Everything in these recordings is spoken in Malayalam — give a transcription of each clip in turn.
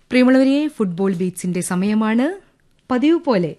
പ്രിയമുള്ളവരെ ഫുട്ബോൾ ബീച്ചിന്റെ സമയമാണ് പതിവ് പോലെ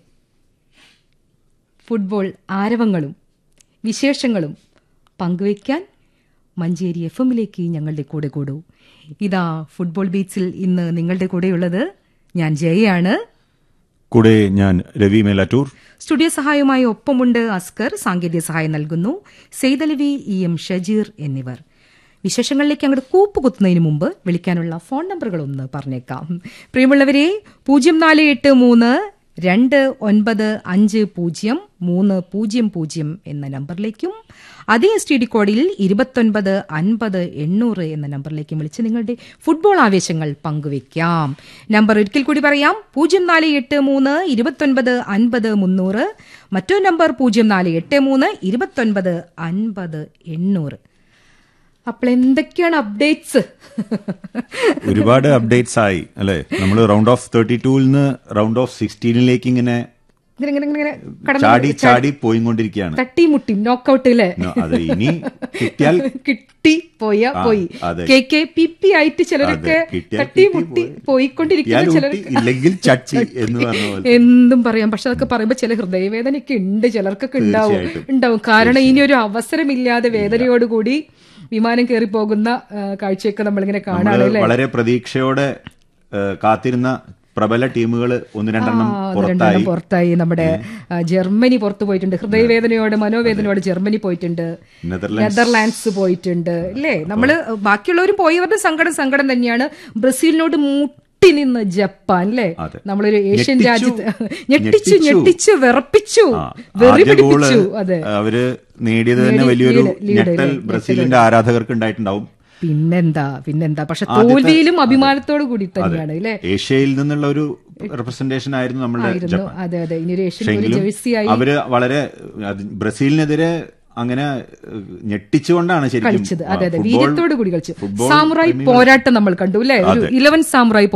ഫുട്ബോൾ ആരവങ്ങളും വിശേഷങ്ങളും പങ്കുവയ്ക്കാൻ മഞ്ചേരി എഫ് എമ്മിലേക്ക് ഞങ്ങളുടെ കൂടെ കൂടൂ ഇതാ ഫുട്ബോൾ ബീച്ചിൽ ഇന്ന് നിങ്ങളുടെ കൂടെയുള്ളത് ഞാൻ ജയയാണ് കൂടെ ഞാൻ രവി മേലാറ്റൂർ സ്റ്റുഡിയോ സഹായവുമായി ഒപ്പമുണ്ട് അസ്കർ സാങ്കേതിക സഹായം നൽകുന്നു സെയ്തലവി ഇ എം ഷജീർ എന്നിവർ വിശേഷങ്ങളിലേക്ക് അങ്ങോട്ട് കൂപ്പ് കുത്തുന്നതിന് മുമ്പ് വിളിക്കാനുള്ള ഫോൺ നമ്പറുകൾ ഒന്ന് പറഞ്ഞേക്കാം പ്രിയമുള്ളവരെ പൂജ്യം നാല് എട്ട് മൂന്ന് രണ്ട് ഒൻപത് അഞ്ച് പൂജ്യം മൂന്ന് പൂജ്യം പൂജ്യം എന്ന നമ്പറിലേക്കും അതേ എസ് ടി ഡി കോഡിൽ ഇരുപത്തൊൻപത് അൻപത് എണ്ണൂറ് എന്ന നമ്പറിലേക്കും വിളിച്ച് നിങ്ങളുടെ ഫുട്ബോൾ ആവേശങ്ങൾ പങ്കുവയ്ക്കാം നമ്പർ ഒരിക്കൽ കൂടി പറയാം പൂജ്യം നാല് എട്ട് മൂന്ന് ഇരുപത്തൊൻപത് അൻപത് മുന്നൂറ് മറ്റൊരു നമ്പർ പൂജ്യം നാല് എട്ട് മൂന്ന് ഇരുപത്തൊൻപത് അൻപത് എണ്ണൂറ് അപ്പോൾ എന്തൊക്കെയാണ് അപ്ഡേറ്റ്സ് ഒരുപാട് അപ്ഡേറ്റ്സ് ആയി അല്ലെ നമ്മൾ റൗണ്ട് ഓഫ് തേർട്ടി ടൂവിൽ നിന്ന് റൗണ്ട് ഓഫ് സിക്സ്റ്റീനിലേക്ക് ഇങ്ങനെ ഇങ്ങനെ ഇങ്ങനെ ഇങ്ങനെ കടന്ന് ചാടി ചാടി പോയിക്കൊണ്ടിരിക്കുകയാണ് തട്ടിമുട്ടി നോക്കൌട്ട് അല്ലേ No, അത് ഇനി കിട്ടിയാൽ കിട്ടി പോയ ആ, പോയി അതെ. കെ കെ പി പി ആയിട്ട് ചിലരൊക്കെ അതെ, കിട്ടിയാൽ തട്ടിമുട്ടി കിട്ടി, പോയി. പോയിക്കൊണ്ടിരിക്കുന്ന കിട്ടിയാൽ ചിലർ ഊട്ടി, ഇല്ലെങ്കിൽ ചട്ടി എന്ന് പറഞ്ഞ പോലെ എന്തും പറയാം പക്ഷെ അതൊക്കെ പറയുമ്പോ ചില ഹൃദയവേദനയൊക്കെ ഉണ്ട് ചിലർക്കൊക്കെ ഉണ്ടാവും തീർച്ചയായിട്ടും. ഉണ്ടാവും കാരണം ഇനി ഒരു അവസരമില്ലാതെ വേദനയോടുകൂടി വിമാനം കയറി പോകുന്ന ആ, കാഴ്ചയൊക്കെ നമ്മളിങ്ങനെ കാണാണ് നമ്മള് അല്ലേ വളരെ പ്രതീക്ഷയോടെ ഏഹ്, കാത്തിരുന്ന പ്രബല ടീമുകൾ ഒന്ന് രണ്ടെണ്ണം ആ, ഒന്ന് പുറത്തായി രണ്ടെണ്ണം പുറത്തായി നമ്മുടെ ആ, ജർമ്മനി പുറത്തു പോയിട്ടുണ്ട് ഹൃദയവേദനയോട് മനോവേദനയോട് ജർമ്മനി പോയിട്ടുണ്ട് നെതർലാൻഡ്സ് നെതർലാൻഡ്സ് പോയിട്ടുണ്ട് അല്ലേ നമ്മള് ബാക്കിയുള്ളവരും പോയവരുടെ സങ്കടം സങ്കടം തന്നെയാണ് ബ്രസീലിനോട് മുട്ടി നിന്ന് ജപ്പാൻ അല്ലേ അതെ. നമ്മളൊരു ഏഷ്യൻ ഞെട്ടിച്ചു. രാജ്യത്ത് ഞെട്ടിച്ചു ഞെട്ടിച്ചു. ഞെട്ടിച്ചു വിറപ്പിച്ചു ആ, വെറി ആദ്യ ഗോള് പിടിപ്പിച്ചു അതെ അവര് നേടിയത് തന്നെ നേടി, വലിയൊരു ലീഡ്, ലീഡ്, ഞെട്ടൽ ലീഡ്, ബ്രസീലിന്റെ ആരാധകർക്ക് ഉണ്ടായിട്ടുണ്ടാവും പിന്നെന്താ പിന്നെന്താ പക്ഷെ ആദ്യത്തെ- തോൽവിയിലും അഭിമാനത്തോടു കൂടി തന്നെയാണ് അല്ലേ ഏഷ്യയിൽ നിന്നുള്ള ഒരു റെപ്രസെന്റേഷൻ ആയിരുന്നു നമ്മളുടെ ആയിരുന്നു ജപ്പാൻ അതെ അതെ ഇനി ഒരു ഏഷ്യൻ ഒരു പക്ഷെങ്കിലും ജേഴ്സി ആയി അവര് വളരെ അത് ബ്രസീലിനെതിരെ അങ്ങനെ ഏഹ്, ഞെട്ടിച്ചുകൊണ്ടാണ് ശരിക്കും കളിച്ചത് അതെ അതെ ഫുട്ബോൾ- വീര്യത്തോടു കൂടി കളിച്ചു ഫുട്ബോൾ സാമുറായി പ്രേമികൾ- പോരാട്ടം നമ്മൾ കണ്ടു അല്ലേ ഒരു അതെ. ഇലവൻ സാമുറായി